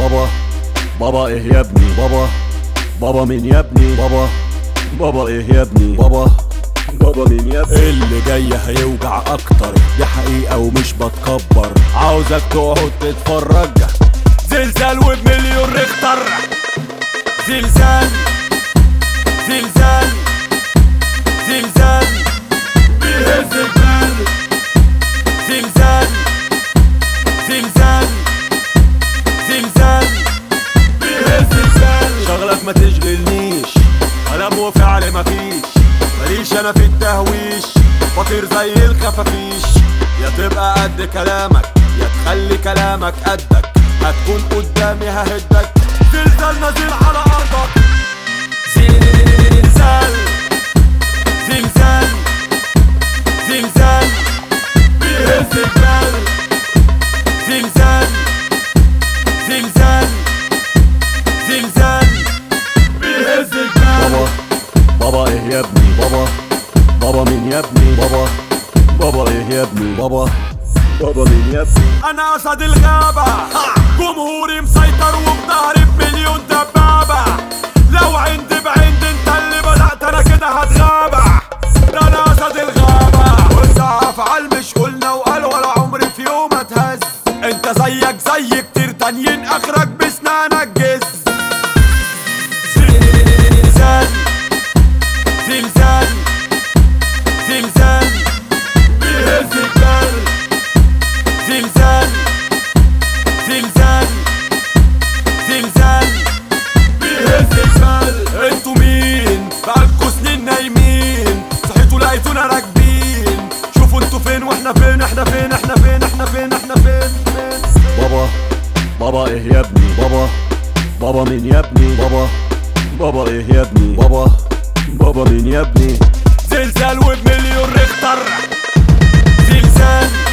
بابا بابا ايه يا ابني بابا بابا مين يا ابني بابا بابا ايه يا ابني بابا بابا مين يا ابني اللي جاي هيوجع اكتر دي حقيقة ومش بتكبر عاوزك تقعد تتفرج زلزال وبمليون ريختر زلزال زلزال زلزال بيهز الجبال زلزال زلزال زلزال بيهز الجبال شغلك ما تشغلنيش كلام وفعل مفيش ماليش انا في التهويش بطير زي الخفافيش يا تبقى قد كلامك يا تخلي كلامك قدك هتكون قدامي ههدك زلزال نازل على ارضك زلزال زلزال زلزال بيهز الجبال زلزال زلزال زلزال بيهز الجبال بابا بابا ايه يا ابني بابا بابا مين يا ابني بابا بابا ايه يا ابني بابا بابا مين يا ابني انا اسد الغابة جمهوري مسيطر وبظهري بمليون دبابة لو عندي بعند انت اللي بدأت انا كده هتغابة ده انا اسد الغابة قلنا افعال مش قلنا وقال ولا عمري في يوم اتهز انت زيك زي كتير تانيين اخرك بسنانك جز زلزال زلزال زلزال بيهز الجبال زلزال زلزال زلزال بيهز الجبال انتوا مين بقالكوا سنين نايمين صحيتوا لقيتونا راكبين شوفوا انتوا فين واحنا فين احنا فين احنا فين احنا فين احنا فين فين بابا بابا ايه يا ابني بابا بابا مين يا ابني بابا بابا ايه يا ابني بابا بابا مين يا ابني زلزال وبمليون ريختر زلزال